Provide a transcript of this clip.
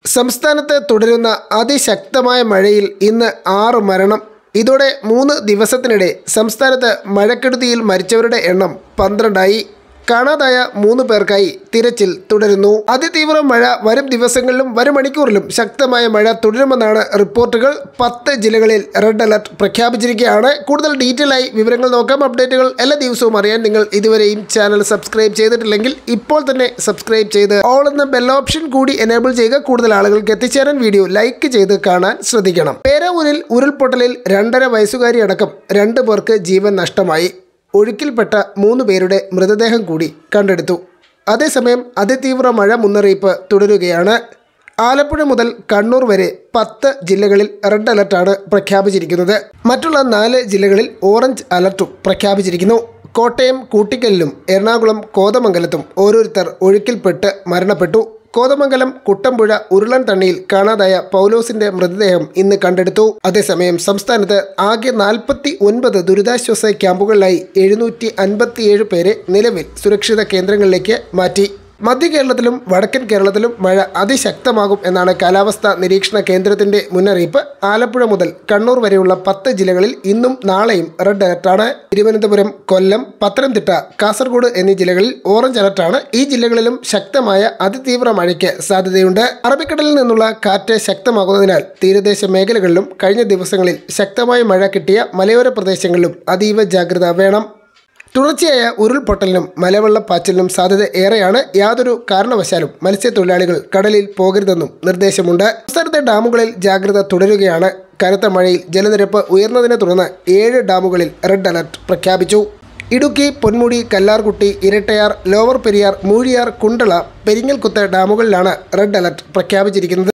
സംസ്ഥാനത്ത് തുടരുന്ന അതിശക്തമായ മഴയിൽ ഇന്ന് ആറ് മരണം ഇതോടെ മൂന്ന് ദിവസത്തിനിടെ സംസ്ഥാനത്ത് മഴക്കെടുതിയിൽ മരിച്ചവരുടെ എണ്ണം പന്ത്രണ്ടായി കാണാതായ മൂന്ന് പേർക്കായി തിരച്ചിൽ തുടരുന്നു അതിതീവ്ര മഴ വരും ദിവസങ്ങളിലും വരും മണിക്കൂറിലും ശക്തമായ മഴ തുടരുമെന്നാണ് റിപ്പോർട്ടുകൾ പത്ത് ജില്ലകളിൽ റെഡ് അലർട്ട് പ്രഖ്യാപിച്ചിരിക്കുകയാണ് കൂടുതൽ ഡീറ്റെയിൽ ആയി വിവരങ്ങൾ നോക്കാം അപ്ഡേറ്റുകൾ എല്ലാ ദിവസവും അറിയാൻ നിങ്ങൾ ഇതുവരെയും ചാനൽ സബ്സ്ക്രൈബ് ചെയ്തിട്ടില്ലെങ്കിൽ ഇപ്പോൾ തന്നെ സബ്സ്ക്രൈബ് ചെയ്ത് ഓൾ എന്ന ബെൽ ഓപ്ഷൻ കൂടി എനേബിൾ ചെയ്യുക കൂടുതൽ ആളുകൾക്ക് എത്തിച്ചേരാൻ വീഡിയോ ലൈക്ക് ചെയ്ത് കാണാൻ ശ്രദ്ധിക്കണം പേരാവൂരിൽ ഉരുൾപൊട്ടലിൽ രണ്ടര വയസ്സുകാരി അടക്കം രണ്ട് പേർക്ക് ജീവൻ നഷ്ടമായി ഒഴുക്കിൽപ്പെട്ട മൂന്ന് പേരുടെ മൃതദേഹം കൂടി കണ്ടെടുത്തു അതേസമയം അതിതീവ്ര മഴ മുന്നറിയിപ്പ് തുടരുകയാണ് ആലപ്പുഴ മുതൽ കണ്ണൂർ വരെ പത്ത് ജില്ലകളിൽ റെഡ് അലർട്ടാണ് പ്രഖ്യാപിച്ചിരിക്കുന്നത് മറ്റുള്ള നാല് ജില്ലകളിൽ ഓറഞ്ച് അലർട്ടും പ്രഖ്യാപിച്ചിരിക്കുന്നു കോട്ടയം കൂട്ടിക്കലിലും എറണാകുളം കോതമംഗലത്തും ഓരോരുത്തർ ഒഴുക്കിൽപ്പെട്ട് മരണപ്പെട്ടു കോതമംഗലം കുട്ടമ്പുഴ ഉരുളൻ തണ്ണിയിൽ കാണാതായ പൗലോസിന്റെ മൃതദേഹം ഇന്ന് കണ്ടെടുത്തു അതേസമയം സംസ്ഥാനത്ത് ആകെ നാൽപ്പത്തി ഒൻപത് ദുരിതാശ്വാസ ക്യാമ്പുകളിലായി എഴുന്നൂറ്റി അൻപത്തിയേഴ് പേരെ നിലവിൽ സുരക്ഷിത കേന്ദ്രങ്ങളിലേക്ക് മാറ്റി മധ്യ കേരളത്തിലും വടക്കൻ കേരളത്തിലും മഴ അതിശക്തമാകും എന്നാണ് കാലാവസ്ഥാ നിരീക്ഷണ കേന്ദ്രത്തിന്റെ മുന്നറിയിപ്പ് ആലപ്പുഴ മുതൽ കണ്ണൂർ വരെയുള്ള പത്ത് ജില്ലകളിൽ ഇന്നും നാളെയും റെഡ് അലർട്ടാണ് തിരുവനന്തപുരം കൊല്ലം പത്തനംതിട്ട കാസർഗോഡ് എന്നീ ജില്ലകളിൽ ഓറഞ്ച് അലർട്ടാണ് ഈ ജില്ലകളിലും ശക്തമായ അതിതീവ്ര മഴയ്ക്ക് സാധ്യതയുണ്ട് അറബിക്കടലിൽ നിന്നുള്ള കാറ്റ് ശക്തമാകുന്നതിനാൽ തീരദേശ മേഖലകളിലും കഴിഞ്ഞ ദിവസങ്ങളിൽ ശക്തമായ മഴ കിട്ടിയ മലയോര പ്രദേശങ്ങളിലും അതീവ ജാഗ്രത വേണം തുടർച്ചയായ ഉരുൾപൊട്ടലിനും മലവെള്ളപ്പാച്ചിലിനും സാധ്യത ഏറെയാണ് യാതൊരു കാരണവശാലും മത്സ്യത്തൊഴിലാളികൾ കടലിൽ പോകരുതെന്നും നിർദ്ദേശമുണ്ട് സംസ്ഥാനത്തെ ഡാമുകളിൽ ജാഗ്രത തുടരുകയാണ് കനത്ത മഴയിൽ ജലനിരപ്പ് ഉയർന്നതിനെ തുടർന്ന് ഏഴ് ഡാമുകളിൽ റെഡ് അലർട്ട് പ്രഖ്യാപിച്ചു ഇടുക്കി പൊന്മുടി കല്ലാർകുട്ടി ഇരട്ടയാർ ലോവർ പെരിയാർ മൂഴിയാർ കുണ്ടള പെരിങ്ങൽകുത്ത് ഡാമുകളിലാണ് റെഡ് അലർട്ട് പ്രഖ്യാപിച്ചിരിക്കുന്നത്